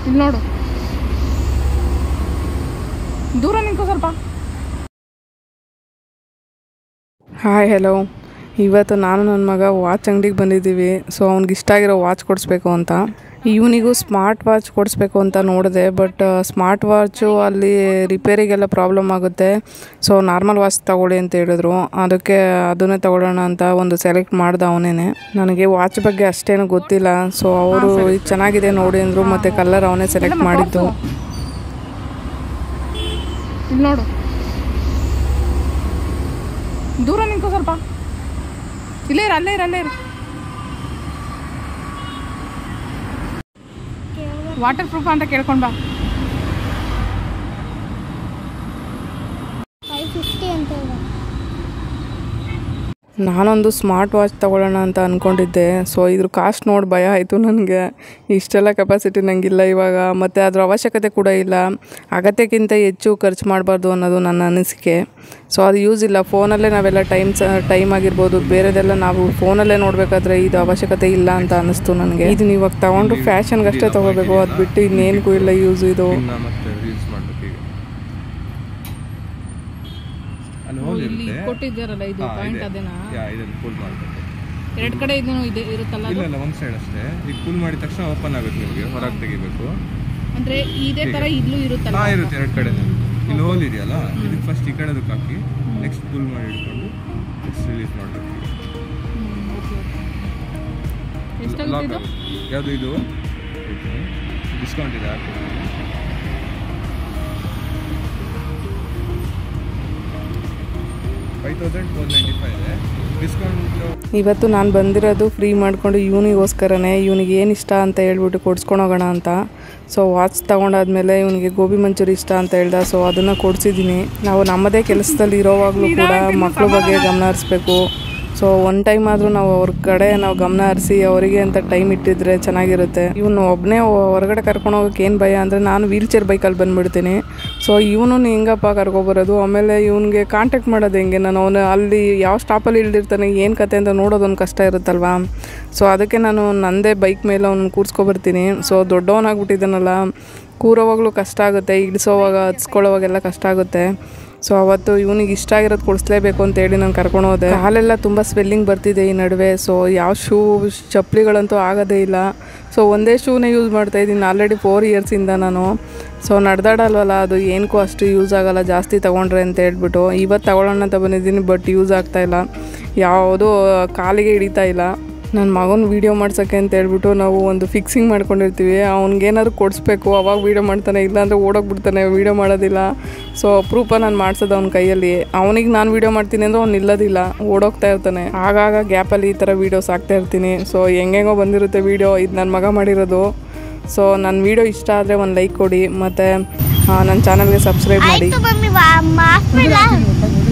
ಇಲ್ಲಿ ನೋಡು ದೂರ ನಿಂತ್ಕೋ ಸ್ವಲ್ಪ ಹಾಯ್ ಹಲೋ ಇವತ್ತು ನಾನು ನನ್ನ ಮಗ ವಾಚ್ ಅಂಗಡಿಗೆ ಬಂದಿದ್ದೀವಿ ಸೊ ಅವ್ನಿಗೆ ಇಷ್ಟ ಆಗಿರೋ ವಾಚ್ ಕೊಡಿಸ್ಬೇಕು ಅಂತ ಇವನಿಗೂ ಸ್ಮಾರ್ಟ್ ವಾಚ್ ಕೊಡಿಸ್ಬೇಕು ಅಂತ ನೋಡಿದೆ ಬಟ್ ಸ್ಮಾರ್ಟ್ ವಾಚು ಅಲ್ಲಿ ರಿಪೇರಿಗೆಲ್ಲ ಪ್ರಾಬ್ಲಮ್ ಆಗುತ್ತೆ ಸೊ ನಾರ್ಮಲ್ ವಾಚ್ ತಗೊಳ್ಳಿ ಅಂತ ಹೇಳಿದ್ರು ಅದಕ್ಕೆ ಅದನ್ನೇ ತಗೊಳ್ಳೋಣ ಅಂತ ಒಂದು ಸೆಲೆಕ್ಟ್ ಮಾಡ್ದೆ ಅವನೇ ನನಗೆ ವಾಚ್ ಬಗ್ಗೆ ಅಷ್ಟೇನು ಗೊತ್ತಿಲ್ಲ ಸೊ ಅವರು ಇದು ಚೆನ್ನಾಗಿದೆ ನೋಡಿ ಅಂದರು ಮತ್ತು ಕಲರ್ ಅವನೇ ಸೆಲೆಕ್ಟ್ ಮಾಡಿದ್ದು ಇಲ್ಲಿ ನೋಡು ದೂರ ನಿಂತ್ಕೋ ಸ್ವಲ್ಪ ಇಲ್ಲೇ ಇರು ಅಲ್ಲೇ ಇರು ಅಲ್ಲೇ ಇರು ವಾಟರ್ ಪ್ರೂಫ್ ಅಂತ ಕೇಳ್ಕೊಂಡ್ ಬಾ ಫೈವ್ ಫಿಫ್ಟಿ ಅಂತ ಇದೆ ನಾನೊಂದು ಸ್ಮಾರ್ಟ್ ವಾಚ್ ತಗೊಳ್ಳೋಣ ಅಂತ ಅಂದ್ಕೊಂಡಿದ್ದೆ ಸೊ ಇದ್ರ ಕಾಸ್ಟ್ ನೋಡಿ ಭಯ ಆಯಿತು ನನಗೆ ಇಷ್ಟೆಲ್ಲ ಕೆಪಾಸಿಟಿ ನನಗಿಲ್ಲ ಇವಾಗ ಮತ್ತು ಅದ್ರ ಅವಶ್ಯಕತೆ ಕೂಡ ಇಲ್ಲ ಅಗತ್ಯಕ್ಕಿಂತ ಹೆಚ್ಚು ಖರ್ಚು ಮಾಡಬಾರ್ದು ಅನ್ನೋದು ನನ್ನ ಅನಿಸಿಕೆ ಸೊ ಅದು ಯೂಸ್ ಇಲ್ಲ ಫೋನಲ್ಲೇ ನಾವೆಲ್ಲ ಟೈಮ್ ಸ ಟೈಮ್ ಆಗಿರ್ಬೋದು ಬೇರೆದೆಲ್ಲ ನಾವು ಫೋನಲ್ಲೇ ನೋಡಬೇಕಾದ್ರೆ ಇದು ಅವಶ್ಯಕತೆ ಇಲ್ಲ ಅಂತ ಅನ್ನಿಸ್ತು ನನಗೆ ಇದನ್ನ ಇವಾಗ ತಗೊಂಡು ಫ್ಯಾಷನ್ಗೆ ಅಷ್ಟೇ ತೊಗೋಬೇಕು ಅದು ಬಿಟ್ಟು ಇನ್ನೇನಿಗೂ ಇಲ್ಲ ಯೂಸ್ ಇದು ಇನ್ನ ಮತ್ತೆ ರೀಲ್ಸ್ ಮಾಡ್ಬೇಕು ಈಗ ಅಲ್ಲಿ ಹೋಲ್ ಇಲ್ಲಿ ಇರುತ್ತೆ ಕೊಟ್ಟಿದ್ದಾರಲ್ಲ ಇದು ಹಾ, ಪಾಯಿಂಟ್ ಇದೆ. ಅದೇನಾ ಯಾ ಇದನ್ನು ಕೂಲ್ ಮಾಡಬೇಕು ಎರಡು ಕಡೆ ಇದನ್ನು ಇದೆ ಇರುತ್ತಲ್ಲ ಇಲ್ಲ ಅದು ಇಲ್ಲ ಒಂದು ಸೈಡ್ ಅಷ್ಟೇ ಈಗ ಕೂಲ್ ಮಾಡಿದ ತಕ್ಷಣ ಓಪನ್ ಆಗುತ್ತೆ ನಿಮಗೆ ಹೊರಗೆ ತೆಗಿಬೇಕು ಅಂದ್ರೆ ಇದೇ ತರ ಇಲ್ಲೂ ಇರುತ್ತಲ್ಲ ಹಾ ಇರುತ್ತೆ ಎರಡು ಕಡೆ ಇಲ್ಲಿ ಹೋಲ್ ಇದೆಯಲ್ಲ ಇದಕ್ಕೆ ಫಸ್ಟ್ ಈ ಕಡೆದಕ್ಕೆ ಹಾಕಿ ನೆಕ್ಸ್ಟ್ ಕೂಲ್ ಮಾಡಿ ಇಟ್ಕೊಂಡು ನೆಕ್ಸ್ಟ್ ರಿಲೀಸ್ ಮಾಡಬೇಕು ಎಷ್ಟಾಗುತ್ತೆ ಲಾಕ್ ಇದು ಆಗುತ್ತೆ ಯಾವುದು ಇದು ಡಿಸ್ಕೌಂಟ್ ಇದೆ ಹಾಕಿ five thousand four ninety five ಇದೆ ಡಿಸ್ಕೌಂಟ್ ಇವತ್ತು ನಾನು ಬಂದಿರೋದು ಫ್ರೀ ಮಾಡಿಕೊಂಡು ಇವನಿಗೋಸ್ಕರನೇ ಇವನಿಗೆ ಏನು ಇಷ್ಟ ಅಂತ ಹೇಳ್ಬಿಟ್ಟು ಕೊಡ್ಸ್ಕೊಂಡು ಹೋಗೋಣ ಅಂತ ಸೊ ವಾಚ್ ತೊಗೊಂಡಾದ್ಮೇಲೆ ಇವನಿಗೆ ಗೋಬಿ ಮಂಚೂರಿ ಇಷ್ಟ ಅಂತ ಹೇಳ್ದ ಸೊ ಅದನ್ನು ಕೊಡಿಸಿದ್ದೀನಿ ನಾವು ನಮ್ಮದೇ ಕೆಲಸದಲ್ಲಿ ಇರೋವಾಗಲೂ ಕೂಡ ಮಕ್ಕಳ ಬಗ್ಗೆ ಗಮನ ಹರಿಸ್ಬೇಕು ಸೊ ಒನ್ ಟೈಮ್ ಆದರೂ ನಾವು ಅವ್ರ ಕಡೆ ನಾವು ಗಮನ ಹರಿಸಿ ಅವರಿಗೆ ಅಂತ ಟೈಮ್ ಇಟ್ಟಿದ್ರೆ ಚೆನ್ನಾಗಿರುತ್ತೆ ಇವನು ಒಬ್ಬನೇ ಹೊರಗಡೆ ಕರ್ಕೊಂಡು ಹೋಗೋಕೆ ಏನು ಭಯ ಅಂದರೆ ನಾನು ವೀಲ್ ಚೇರ್ ಬೈಕಲ್ಲಿ ಬಂದುಬಿಡ್ತೀನಿ ಸೊ ಇವನು ಹೆಂಗಪ್ಪ ಕರ್ಕೊಬರೋದು ಆಮೇಲೆ ಇವನಿಗೆ ಕಾಂಟ್ಯಾಕ್ಟ್ ಮಾಡೋದು ಹೆಂಗೆ ನಾನು ಅವನು ಅಲ್ಲಿ ಯಾವ ಸ್ಟಾಪಲ್ಲಿ ಇಳ್ದಿರ್ತಾನೆ ಏನು ಕತೆ ಅಂತ ನೋಡೋದೊಂದು ಕಷ್ಟ ಇರುತ್ತಲ್ವಾ ಸೊ ಅದಕ್ಕೆ ನಾನು ನಂದೇ ಬೈಕ್ ಮೇಲೆ ಅವ್ನನ್ನ ಕೂರಿಸ್ಕೊಬರ್ತೀನಿ ಸೊ ದೊಡ್ಡವನಾಗ್ಬಿಟ್ಟಿದ್ದಾನಲ್ಲ ಕೂರೋವಾಗಲೂ ಕಷ್ಟ ಆಗುತ್ತೆ ಇಳಿಸೋವಾಗ ಹತ್ಸ್ಕೊಳ್ಳೋವಾಗೆಲ್ಲ ಕಷ್ಟ ಆಗುತ್ತೆ ಸೊ ಅವತ್ತು ಇವನಿಗೆ ಇಷ್ಟ ಆಗಿರೋದು ಕೊಡಿಸ್ಲೇಬೇಕು ಅಂತೇಳಿ ನಾನು ಕರ್ಕೊಂಡು ಹೋದೆ ಕಾಲೆಲ್ಲ ತುಂಬ ಸ್ವೆಲ್ಲಿಂಗ್ ಬರ್ತಿದೆ ಈ ನಡುವೆ ಸೊ ಯಾವ ಶೂ ಚಪ್ಪಲಿಗಳಂತೂ ಆಗೋದೇ ಇಲ್ಲ ಸೊ ಒಂದೇ ಶೂನೇ ಯೂಸ್ ಮಾಡ್ತಾ ಇದ್ದೀನಿ ಆಲ್ರೆಡಿ ಫೋರ್ ಇಯರ್ಸಿಂದ ನಾನು ಸೊ ನಡೆದಾಡಲ್ವಲ್ಲ ಅದು ಏನಕ್ಕೂ ಅಷ್ಟು ಯೂಸ್ ಆಗಲ್ಲ ಜಾಸ್ತಿ ತೊಗೊಂಡ್ರೆ ಅಂತ ಹೇಳ್ಬಿಟ್ಟು ಇವತ್ತು ತಗೊಳ್ಳೋಣ ಅಂತ ಬಂದಿದ್ದೀನಿ ಬಟ್ ಯೂಸ್ ಆಗ್ತಾ ಇಲ್ಲ ಯಾವುದೂ ಕಾಲಿಗೆ ಹಿಡಿತಾ ಇಲ್ಲ ನನ್ನ ಮಗನ ವೀಡಿಯೋ ಮಾಡ್ಸೋಕ್ಕೆ ಅಂತ ಹೇಳ್ಬಿಟ್ಟು ನಾವು ಒಂದು ಫಿಕ್ಸಿಂಗ್ ಮಾಡ್ಕೊಂಡಿರ್ತೀವಿ ಅವ್ನಿಗೇನಾದ್ರು ಕೊಡಿಸ್ಬೇಕು ಅವಾಗ ವೀಡಿಯೋ ಮಾಡ್ತಾನೆ ಇಲ್ಲಾಂದರೆ ಓಡೋಗ್ಬಿಡ್ತಾನೆ ವೀಡಿಯೋ ಮಾಡೋದಿಲ್ಲ ಸೊ ಅಪರೂಪ ನಾನು ಮಾಡ್ಸೋದು ಅವ್ನ ಕೈಯಲ್ಲಿ ಅವನಿಗೆ ನಾನು ವೀಡಿಯೋ ಮಾಡ್ತೀನಿ ಅಂದರೆ ಅವ್ನು ನಿಲ್ಲೋದಿಲ್ಲ ಓಡೋಗ್ತಾ ಇರ್ತಾನೆ ಆಗಾಗ ಗ್ಯಾಪಲ್ಲಿ ಈ ಥರ ವೀಡಿಯೋಸ್ ಹಾಕ್ತಾ ಇರ್ತೀನಿ ಸೊ ಹೆಂಗೆಂಗೋ ಬಂದಿರುತ್ತೆ ವೀಡಿಯೋ ಇದು ನನ್ನ ಮಗ ಮಾಡಿರೋದು ಸೊ ನನ್ನ ವೀಡಿಯೋ ಇಷ್ಟ ಆದರೆ ಒಂದು ಲೈಕ್ ಕೊಡಿ ಮತ್ತು ನನ್ನ ಚಾನಲ್ಗೆ ಸಬ್ಸ್ಕ್ರೈಬ್ ಮಾಡಿ ಆಯ್ತು ಮಮ್ಮಿ ಮಾಫ್